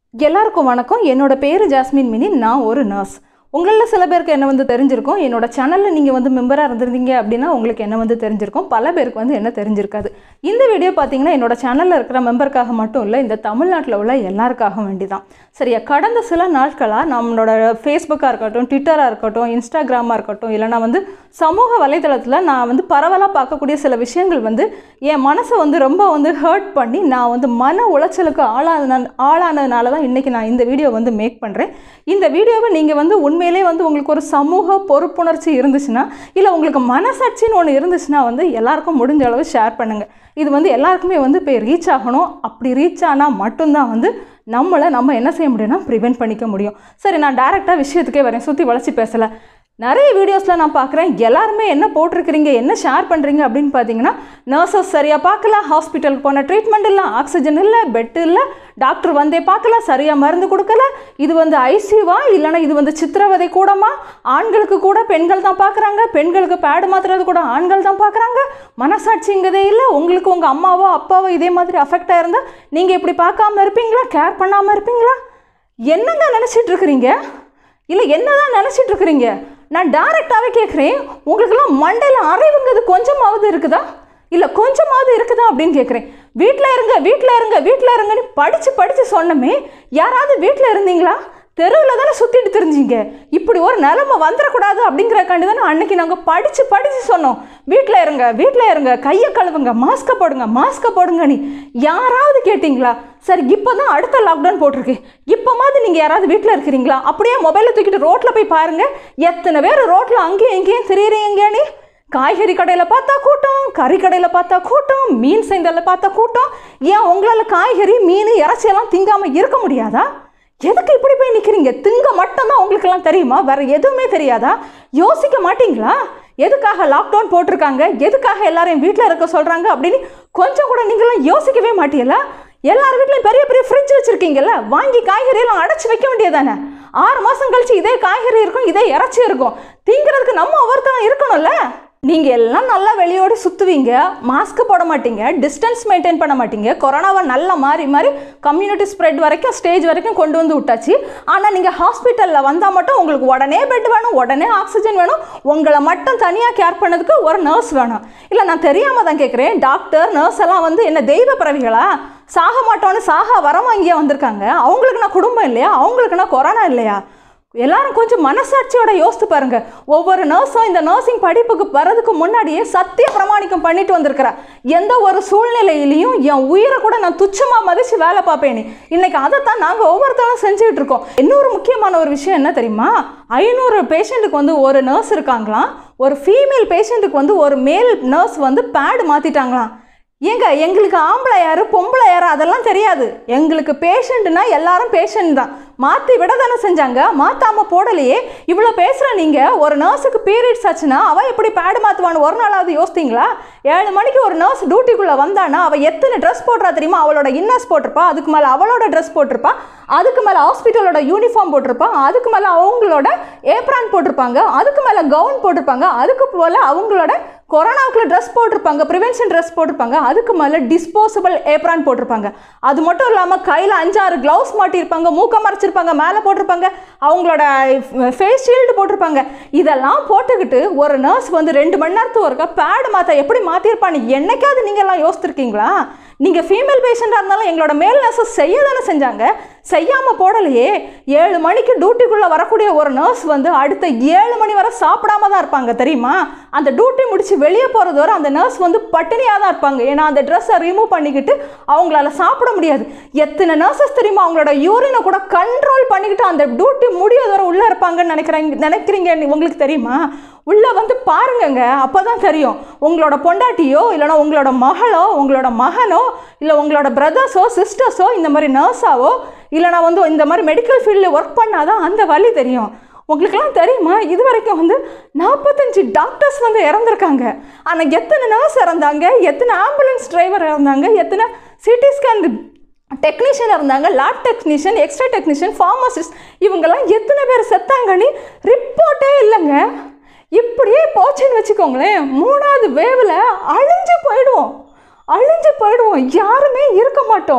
எல்லாருக்கும் வணக்கம் என்னோட பேர் ஜாஸ்மின் மினி நான் ஒரு நர்ஸ் உங்களில் சில பேருக்கு என்ன வந்து தெரிஞ்சிருக்கும் என்னோட சேனலில் நீங்கள் வந்து மெம்பராக இருந்திருந்தீங்க அப்படின்னா உங்களுக்கு என்ன வந்து தெரிஞ்சிருக்கும் பல பேருக்கு வந்து என்ன தெரிஞ்சிருக்காது இந்த வீடியோ பார்த்தீங்கன்னா என்னோட சேனலில் இருக்கிற மெம்பருக்காக மட்டும் இல்லை இந்த தமிழ்நாட்டில் உள்ள எல்லாருக்காக வேண்டி தான் சரியா கடந்த சில நாட்களாக நம்மளோட ஃபேஸ்புக்காக இருக்கட்டும் ட்விட்டராக இருக்கட்டும் இன்ஸ்டாகிராமாக இருக்கட்டும் இல்லைனா வந்து சமூக வலைதளத்தில் நான் வந்து பரவலாக பார்க்கக்கூடிய சில விஷயங்கள் வந்து என் மனசை வந்து ரொம்ப வந்து ஹர்ட் பண்ணி நான் வந்து மன உளைச்சலுக்கு ஆளான ஆளானதுனால தான் இன்றைக்கி நான் இந்த வீடியோ வந்து மேக் பண்ணுறேன் இந்த வீடியோவை நீங்கள் வந்து உண்மையிலே வந்து உங்களுக்கு ஒரு சமூக பொறுப்புணர்ச்சி இருந்துச்சுன்னா இல்லை உங்களுக்கு மனசாட்சின்னு ஒன்று இருந்துச்சுன்னா வந்து எல்லாருக்கும் முடிஞ்ச அளவு ஷேர் பண்ணுங்கள் இது வந்து எல்லாருக்குமே வந்து போய் ரீச் ஆகணும் அப்படி ரீச் ஆனால் மட்டும்தான் வந்து நம்மளை நம்ம என்ன செய்ய முடியும்னா ப்ரிவெண்ட் பண்ணிக்க முடியும் சரி நான் டேரெக்டாக விஷயத்துக்கே வரேன் சுற்றி வளைச்சி பேசலை நிறைய வீடியோஸில் நான் பார்க்குறேன் எல்லாருமே என்ன போட்டிருக்கிறீங்க என்ன ஷேர் பண்ணுறீங்க அப்படின்னு பார்த்தீங்கன்னா நர்சஸ் சரியாக பார்க்கல ஹாஸ்பிட்டலுக்கு போன ட்ரீட்மெண்ட் இல்லை ஆக்சிஜன் இல்லை பெட்டு இல்லை டாக்டர் வந்தே பார்க்கல சரியாக மருந்து கொடுக்கல இது வந்து ஐசியூவா இல்லைனா இது வந்து சித்திரவதை கூடமா ஆண்களுக்கு கூட பெண்கள் தான் பார்க்குறாங்க பெண்களுக்கு பேடு மாத்துறது கூட ஆண்கள் தான் பார்க்குறாங்க மனசாட்சிங்கிறதே இல்லை உங்களுக்கு உங்கள் அம்மாவோ அப்பாவோ இதே மாதிரி அஃபெக்ட் ஆயிருந்தா நீங்கள் இப்படி பார்க்காம இருப்பீங்களா கேர் பண்ணாமல் இருப்பீங்களா என்னங்க நினச்சிட்டு இருக்கிறீங்க இல்லை என்னதான் நினச்சிட்டு இருக்கிறீங்க நான் டைரெக்டாகவே கேட்குறேன் உங்களுக்கெல்லாம் மண்டையில் அறிவுங்கிறது கொஞ்சமாவது இருக்குதா இல்லை கொஞ்சமாவது இருக்குதா அப்படின்னு கேட்குறேன் வீட்டில் இருங்க வீட்டில் இருங்க வீட்டில் இருங்கன்னு படித்து படித்து சொன்னமே யாராவது வீட்டில் இருந்தீங்களா தெருவில் தானே சுற்றிட்டு தெரிஞ்சிங்க இப்படி ஒரு நிலமை வந்துடக்கூடாது அப்படிங்கிறக்காண்டி தானே அன்னைக்கு நாங்கள் படித்து படித்து சொன்னோம் வீட்டில் இருங்க வீட்டில் இருங்க கையை கழுவுங்க மாஸ்க்கை போடுங்க மாஸ்க்கை போடுங்க நீ யாராவது கேட்டிங்களா சரி இப்போ தான் அடுத்த லாக்டவுன் போட்டிருக்கு இப்போ மாதிரி நீங்கள் யாராவது வீட்டில் இருக்கிறீங்களா அப்படியே மொபைலை தூக்கிட்டு ரோட்டில் போய் பாருங்கள் எத்தனை பேர் ரோட்டில் அங்கேயும் எங்கேயும் தெரியுறீங்க நீ காய்கறி கடையில் பார்த்தா கூட்டம் கறி கடையில் பார்த்தா கூட்டம் மீன் சந்தையில் பார்த்தா கூட்டம் ஏன் உங்களால் காய்கறி மீன் இறைச்சியெல்லாம் திங்காமல் இருக்க முடியாதா எதுக்கு இப்படி போய் நிற்கிறீங்க திங்க மட்டும்தான் உங்களுக்கெல்லாம் தெரியுமா வேற எதுவுமே தெரியாதா யோசிக்க மாட்டீங்களா எதுக்காக லாக்டவுன் போட்டிருக்காங்க எதுக்காக எல்லாரையும் வீட்டில் இருக்க சொல்கிறாங்க அப்படின்னு கொஞ்சம் கூட நீங்களாம் யோசிக்கவே மாட்டீங்களா எல்லார் வீட்லையும் பெரிய பெரிய ஃப்ரிட்ஜ் வச்சுருக்கீங்கல்ல வாங்கி காய்கறியெல்லாம் அடைச்சி வைக்க வேண்டியதானே ஆறு மாதம் கழிச்சு இதே காய்கறி இருக்கும் இதே இறைச்சி இருக்கும் திங்கிறதுக்கு நம்ம ஒவ்வொருத்தரும் இருக்கணும்ல நீங்கள் எல்லாம் நல்லா வெளியோடு சுற்றுவீங்க மாஸ்க் போட மாட்டீங்க டிஸ்டன்ஸ் மெயின்டைன் பண்ண மாட்டீங்க கொரோனாவை நல்லா மாறி மாறி கம்யூனிட்டி ஸ்ப்ரெட் வரைக்கும் ஸ்டேஜ் வரைக்கும் கொண்டு வந்து விட்டாச்சு ஆனால் நீங்கள் ஹாஸ்பிட்டலில் வந்தால் மட்டும் உங்களுக்கு உடனே பெட் வேணும் உடனே ஆக்சிஜன் வேணும் உங்களை மட்டும் தனியாக கேர் பண்ணதுக்கு ஒரு நர்ஸ் வேணும் இல்லை நான் தெரியாமல் தான் கேட்குறேன் டாக்டர் நர்ஸ் எல்லாம் வந்து என்ன தெய்வ பிறவிகளா சாக மாட்டோன்னு சாக வரம் வாங்கியே வந்திருக்காங்க அவங்களுக்கு நான் குடும்பம் இல்லையா அவங்களுக்கு நான் கொரோனா இல்லையா எல்லாரும் கொஞ்சம் மனசாட்சியோட யோசித்து பாருங்க ஒவ்வொரு நர்ஸும் இந்த நர்சிங் படிப்புக்கு வரதுக்கு முன்னாடியே சத்திய பிரமாணிக்கம் பண்ணிட்டு வந்திருக்கிறா எந்த ஒரு சூழ்நிலையிலையும் என் உயிரை கூட நான் துச்சமாக மதித்து வேலை பார்ப்பேனே இன்னைக்கு அதைத்தான் நாங்கள் ஒவ்வொருத்தரும் செஞ்சுக்கிட்டு இருக்கோம் இன்னொரு முக்கியமான ஒரு விஷயம் என்ன தெரியுமா ஐநூறு பேஷண்ட்டுக்கு வந்து ஒரு நர்ஸ் இருக்காங்களாம் ஒரு ஃபீமேல் பேஷண்ட்டுக்கு வந்து ஒரு மேல் நர்ஸ் வந்து பேடு மாற்றிட்டாங்களாம் ஏங்க எங்களுக்கு ஆம்பளை யாரு பொம்பளை யாரு அதெல்லாம் தெரியாது எங்களுக்கு பேஷண்ட்னா எல்லாரும் பேஷண்ட் தான் மாற்றி விட தானே செஞ்சாங்க மாற்றாம போடலையே இவ்வளோ பேசுகிற நீங்கள் ஒரு நர்ஸுக்கு பீரியட்ஸ் ஆச்சுன்னா அவள் எப்படி பேடு மாற்றுவான்னு ஒரு நாளாவது யோசித்தீங்களா ஏழு மணிக்கு ஒரு நர்ஸ் டியூட்டிக்குள்ளே வந்தானா அவள் எத்தனை ட்ரெஸ் போடுறா தெரியுமா அவளோட இன்னர்ஸ் போட்டிருப்பா அதுக்கு மேலே அவளோட ட்ரெஸ் போட்டிருப்பா அதுக்கு மேலே ஹாஸ்பிட்டலோட யூனிஃபார்ம் போட்டிருப்பா அதுக்கு மேலே அவங்களோட ஏப்ரான் போட்டிருப்பாங்க அதுக்கு மேலே கவுன் போட்டிருப்பாங்க அதுக்கு போல் அவங்களோட கொரோனாவுக்குள்ள ட்ரெஸ் போட்டிருப்பாங்க ப்ரிவென்ஷன் ட்ரெஸ் போட்டிருப்பாங்க அதுக்கு மேலே டிஸ்போசபிள் ஏப்ரான் போட்டிருப்பாங்க அது மட்டும் இல்லாமல் கையில் அஞ்சாறு க்ளவுஸ் மாட்டியிருப்பாங்க மூக்க மறைச்சிருப்பாங்க மேலே போட்டிருப்பாங்க அவங்களோட ஃபேஸ் ஷீல்டு போட்டிருப்பாங்க இதெல்லாம் போட்டுக்கிட்டு ஒரு நர்ஸ் வந்து ரெண்டு மணி நேரத்துக்கு ஒருக்கா பேடு மாற்ற எப்படி மாற்றிருப்பான்னு என்னைக்காவது நீங்கள்லாம் யோசிச்சிருக்கீங்களா நீங்கள் ஃபீமேல் பேஷண்ட்டாக இருந்தாலும் எங்களோட மேல் நர்ஸஸ் செய்ய தானே செஞ்சாங்க செய்யாமல் போடலையே ஏழு மணிக்கு டியூட்டிக்குள்ளே வரக்கூடிய ஒரு நர்ஸ் வந்து அடுத்த ஏழு மணி வரை சாப்பிடாம தான் இருப்பாங்க தெரியுமா அந்த டியூட்டி முடிச்சு வெளியே போகிறது வரை அந்த நர்ஸ் வந்து பட்டினியாக தான் இருப்பாங்க ஏன்னா அந்த ட்ரெஸ்ஸை ரிமூவ் பண்ணிக்கிட்டு அவங்களால சாப்பிட முடியாது எத்தனை நர்சஸ் தெரியுமா அவங்களோட யூரினை கூட கண்ட்ரோல் பண்ணிக்கிட்டு அந்த டியூட்டி முடியாத வரை உள்ளே இருப்பாங்கன்னு நினைக்கிறாங்க நினைக்கிறீங்க உங்களுக்கு தெரியுமா உள்ளே வந்து பாருங்கங்க அப்போ தான் தெரியும் உங்களோட பொண்டாட்டியோ இல்லைனா உங்களோட மகளோ உங்களோட மகனோ இல்லை உங்களோட பிரதர்ஸோ சிஸ்டர்ஸோ இந்த மாதிரி நர்ஸாவோ இல்லைனா வந்து இந்த மாதிரி மெடிக்கல் ஃபீல்டில் ஒர்க் பண்ணாதான் அந்த வழி தெரியும் உங்களுக்கெல்லாம் தெரியுமா இது வரைக்கும் வந்து நாற்பத்தஞ்சு டாக்டர்ஸ் வந்து இறந்துருக்காங்க ஆனால் எத்தனை நர்ஸ் இறந்தாங்க எத்தனை ஆம்புலன்ஸ் டிரைவர் இறந்தாங்க எத்தனை சிடி ஸ்கேன் டெக்னீஷியன் இருந்தாங்க lab technician extra technician pharmacist இவங்கெல்லாம் எத்தனை பேர் செத்தாங்கன்னு ரிப்போர்ட்டே இல்லைங்க இப்படியே போச்சுன்னு வச்சுக்கோங்களேன் மூணாவது வேவில் அழிஞ்சு போயிடுவோம் அழிஞ்சு போயிடுவோம் யாருமே இருக்க மாட்டோம்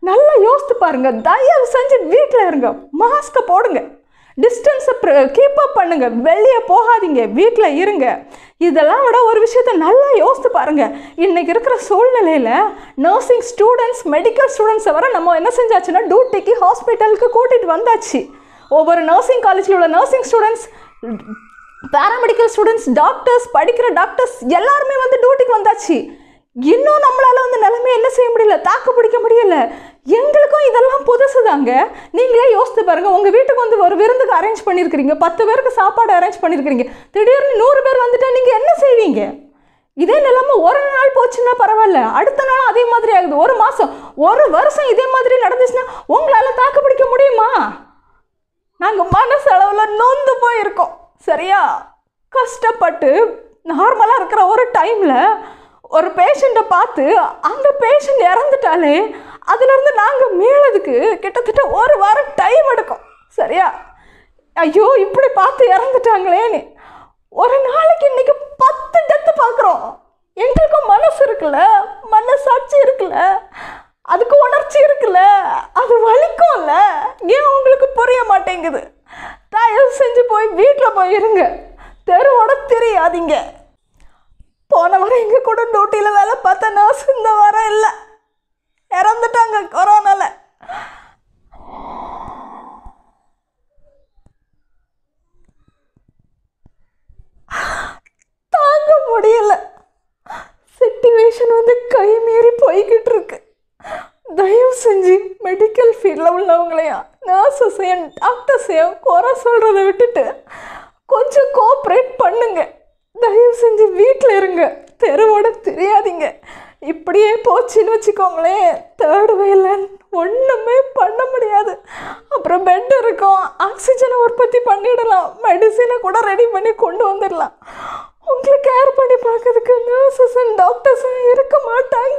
நல்லா யோசித்து பாருங்க தயவு செஞ்சு வீட்டில் இருங்க மாஸ்க்கை போடுங்க டிஸ்டன்ஸை கீப் அப் பண்ணுங்க வெளியே போகாதீங்க வீட்டில் இருங்க இதெல்லாம் விட ஒரு விஷயத்த நல்லா யோசித்து பாருங்க இன்னைக்கு இருக்கிற சூழ்நிலையில் நர்சிங் ஸ்டூடெண்ட்ஸ் மெடிக்கல் ஸ்டூடெண்ட்ஸை வர நம்ம என்ன செஞ்சாச்சுன்னா டியூட்டிக்கு ஹாஸ்பிட்டலுக்கு கூட்டிகிட்டு வந்தாச்சு ஒவ்வொரு நர்சிங் காலேஜில் உள்ள nursing students paramedical students doctors படிக்கிற டாக்டர்ஸ் எல்லாருமே வந்து டியூட்டிக்கு வந்தாச்சு இன்னும் நம்மளால வந்து நிலைமை என்ன செய்ய முடியல தாக்கு பிடிக்க முடியல எங்களுக்கும் இதெல்லாம் புதுசு தாங்க நீங்களே யோசித்து பாருங்க உங்க வீட்டுக்கு வந்து ஒரு விருந்துக்கு அரேஞ்ச் பண்ணியிருக்கிறீங்க பத்து பேருக்கு சாப்பாடு அரேஞ்ச் பண்ணியிருக்கிறீங்க திடீர்னு நூறு பேர் வந்துட்டா நீங்க என்ன செய்வீங்க இதே நிலைமை ஒரு நாள் போச்சுன்னா பரவாயில்ல அடுத்த நாள் அதே மாதிரி ஆகுது ஒரு மாசம் ஒரு வருஷம் இதே மாதிரி நடந்துச்சுன்னா உங்களால தாக்கு பிடிக்க முடியுமா நாங்கள் மனசளவில் நொந்து போயிருக்கோம் சரியா கஷ்டப்பட்டு நார்மலாக இருக்கிற ஒரு டைமில் ஒரு பேஷண்ட்டை பார்த்து அந்த பேஷண்ட் இறந்துட்டாலே அதுலேருந்து நாங்கள் மீளதுக்கு கிட்டத்தட்ட ஒரு வாரம் டைம் எடுக்கும் சரியா ஐயோ இப்படி பார்த்து இறந்துட்டாங்களேன்னு ஒரு நாளைக்கு இன்னைக்கு பத்து டெத்து பார்க்குறோம் எங்களுக்கும் மனசு இருக்குல்ல மனசாட்சி இருக்குல்ல அதுக்கு உணர்ச்சி இருக்குல்ல அது வலிக்கும்ல ஏன் உங்களுக்கு புரிய மாட்டேங்குது தயவு செஞ்சு போய் வீட்டில் போய் இருங்க தெருவோட தெரியாதீங்க போன வாரம் எங்க கூட டியூட்டியில் வேலை பார்த்த நர்ஸ் இந்த வாரம் இல்லை இறந்துட்டாங்க கொரோனால தாங்க முடியல சிச்சுவேஷன் வந்து கை மீறி போய்கிட்டு இருக்கு தயவு செஞ்சு மெடிக்கல் ஃபீல்டில் உள்ளவங்களையும் நர்சஸையும் டாக்டர்ஸையும் குறை சொல்கிறத விட்டுட்டு கொஞ்சம் கோஆப்ரேட் பண்ணுங்க தயவு செஞ்சு வீட்டில் இருங்க தெருவோட தெரியாதீங்க இப்படியே போச்சுன்னு வச்சுக்கோங்களேன் தேர்ட் வேல ஒன்றுமே பண்ண முடியாது அப்புறம் பெட் இருக்கும் ஆக்சிஜனை உற்பத்தி பண்ணிடலாம் மெடிசினை கூட ரெடி பண்ணி கொண்டு வந்துடலாம் உங்களை கேர் பண்ணி பார்க்கறதுக்கு நர்சஸ் அண்ட் டாக்டர்ஸும் இருக்க மாட்டாங்க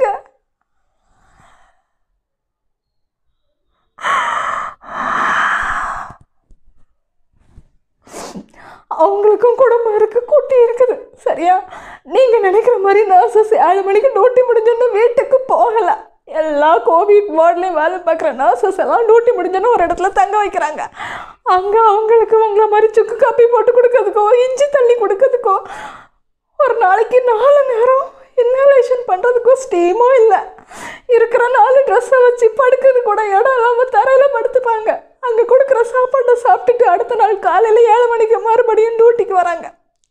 அவங்களுக்கும் குடும்பம் இருக்கு குட்டி இருக்குது சரியா நீங்கள் நினைக்கிற மாதிரி நர்சஸ் ஏழு மணிக்கு டியூட்டி முடிஞ்சோன்னு வீட்டுக்கு போகலை எல்லா கோவிட் வார்ட்லேயும் வேலை பார்க்குற நர்சஸ் எல்லாம் டியூட்டி முடிஞ்சோன்னு ஒரு இடத்துல தங்க வைக்கிறாங்க அங்கே அவங்களுக்கு உங்களை மாதிரி சுக்கு காப்பி போட்டு கொடுக்கறதுக்கோ இஞ்சி தள்ளி கொடுக்கறதுக்கோ ஒரு நாளைக்கு நாலு நேரம் இன்ஹலேஷன் பண்ணுறதுக்கும் ஸ்டீமும் இல்லை இருக்கிற நாலு ட்ரெஸ்ஸை வச்சு படுக்கிறது கூட இடம் இல்லாமல் தரையில் படுத்துப்பாங்க அங்கே கொடுக்குற சாப்பாட்டை சாப்பிட்டுட்டு அடுத்த நாள் காலையில் ஏழு மணிக்கு மறுபடியும் டியூட்டிக்கு வராங்க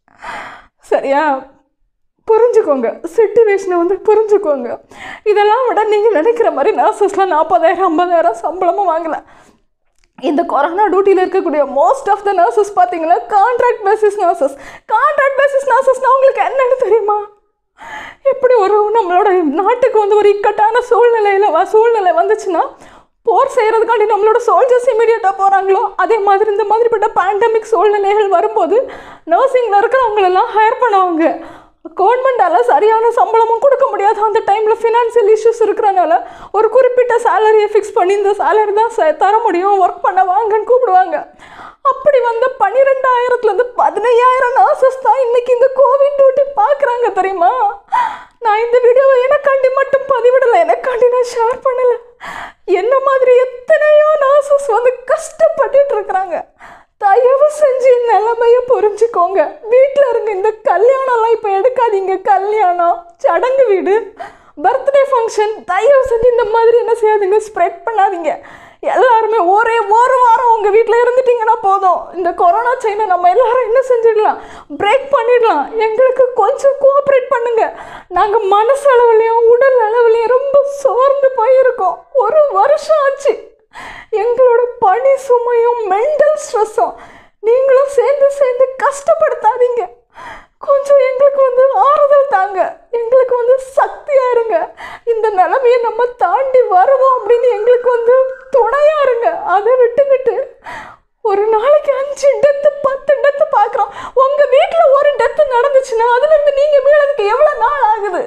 சரியா புரிஞ்சுக்கோங்க சிச்சுவேஷனை வந்து புரிஞ்சுக்கோங்க இதெல்லாம் விட நீங்கள் நினைக்கிற மாதிரி நர்சஸ்லாம் நாற்பதாயிரம் ஐம்பதாயிரம் சம்பளமும் வாங்கலை இந்த கொரோனா டியூட்டியில் இருக்கக்கூடிய மோஸ்ட் ஆஃப் த நர்சஸ் பார்த்தீங்கன்னா contract basis nurses contract basis நர்சஸ்னால் உங்களுக்கு என்னன்னு தெரியுமா எப்படி ஒரு நம்மளோட நாட்டுக்கு வந்து ஒரு இக்கட்டான சூழ்நிலையில் வ- சூழ்நிலை வந்துச்சுன்னா போர் செய்கிறதுக்காண்டி நம்மளோட சோல்ஜர்ஸ் இமீடியட்டாக போகிறாங்களோ அதே மாதிரி இந்த மாதிரிப்பட்ட பேண்டமிக் சூழ்நிலைகள் வரும்போது நர்சிங்கில் இருக்கிறவங்களெல்லாம் ஹையர் பண்ணுவாங்க கவர்மெண்டால சரியான சம்பளமும் கொடுக்க முடியாது அந்த டைமில் ஃபினான்சியல் இஷ்யூஸ் இருக்கிறனால ஒரு குறிப்பிட்ட சேலரியை ஃபிக்ஸ் பண்ணி இந்த சேலரி தான் ச- தர முடியும் ஒர்க் பண்ண வாங்கன்னு கூப்பிடுவாங்க அப்படி வந்த பன்னிரெண்டாயிரத்துலேருந்து பதினையாயிரம் நர்சஸ் தான் இன்னைக்கு இந்த கோவிட் டியூட்டி பார்க்குறாங்க தெரியுமா நான் இந்த வீடியோவை எனக்காண்டி மட்டும் பதிவிடலை எனக்காண்டி நான் ஷேர் பண்ணலை என்ன மாதிரி எத்தனையோ நர்சஸ் வந்து கஷ்டப்பட்டுட்டு இருக்கிறாங்க தயவு செஞ்சு நிலைமைய புரிஞ்சுக்கோங்க வீட்டில் இருங்க இந்த கல்யாணம்லாம் இப்போ எடுக்காதீங்க கல்யாணம் சடங்கு வீடு பர்த்டே ஃபங்க்ஷன் தயவு செஞ்சு இந்த மாதிரி என்ன செய்யாதீங்க ஸ்ப்ரெட் பண்ணாதீங்க எல்லாருமே ஒரே ஒரு வாரம் உங்கள் வீட்டில் இருந்துட்டீங்கன்னா போதும் இந்த கொரோனா செயினை நம்ம எல்லாரும் என்ன செஞ்சிடலாம் பிரேக் பண்ணிடலாம் எங்களுக்கு கொஞ்சம் கோஆப்ரேட் பண்ணுங்க நாங்கள் மனசு அளவுலையும் உடல் அளவுலையும் ரொம்ப சோர்ந்து போயிருக்கோம் ஒரு வருஷம் ஆச்சு எங்களோட பணி சுமையும் மென்டல் ஸ்ட்ரெஸ்ஸும் நீங்களும் சேர்ந்து சேர்ந்து கஷ்டப்படுத்தாதீங்க கொஞ்சம் எங்களுக்கு வந்து ஆறுதல் தாங்க எங்களுக்கு வந்து சக்தியா இருங்க இந்த நிலைமையை நம்ம தாண்டி வருவோம் அப்படின்னு எங்களுக்கு வந்து துணையா இருங்க அதை விட்டுக்கிட்டு ஒரு நாளைக்கு அஞ்சு டெத்து பத்து டெத்து பார்க்குறோம் உங்க வீட்டில் ஒரு டெத்து நடந்துச்சுன்னா அதுல இருந்து நீங்க மீளதுக்கு எவ்வளோ நாள் ஆகுது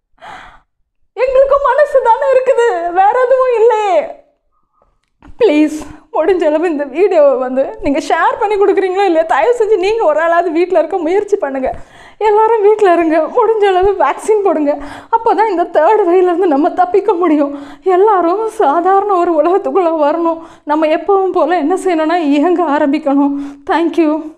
எங்களுக்கும் மனசு தானே இருக்குது வேற எதுவும் இல்லையே ப்ளீஸ் முடிஞ்ச அளவு இந்த வீடியோவை வந்து நீங்கள் ஷேர் பண்ணி கொடுக்குறீங்களோ இல்லையா தயவு செஞ்சு நீங்கள் ஒரு ஆளாவது வீட்டில் இருக்க முயற்சி பண்ணுங்கள் எல்லாரும் வீட்டில் இருங்க முடிஞ்ச அளவு வேக்சின் போடுங்க அப்போ தான் இந்த தேர்ட் வேலேருந்து நம்ம தப்பிக்க முடியும் எல்லாரும் சாதாரண ஒரு உலகத்துக்குள்ளே வரணும் நம்ம எப்பவும் போல் என்ன செய்யணும்னா இயங்க ஆரம்பிக்கணும் தேங்க்யூ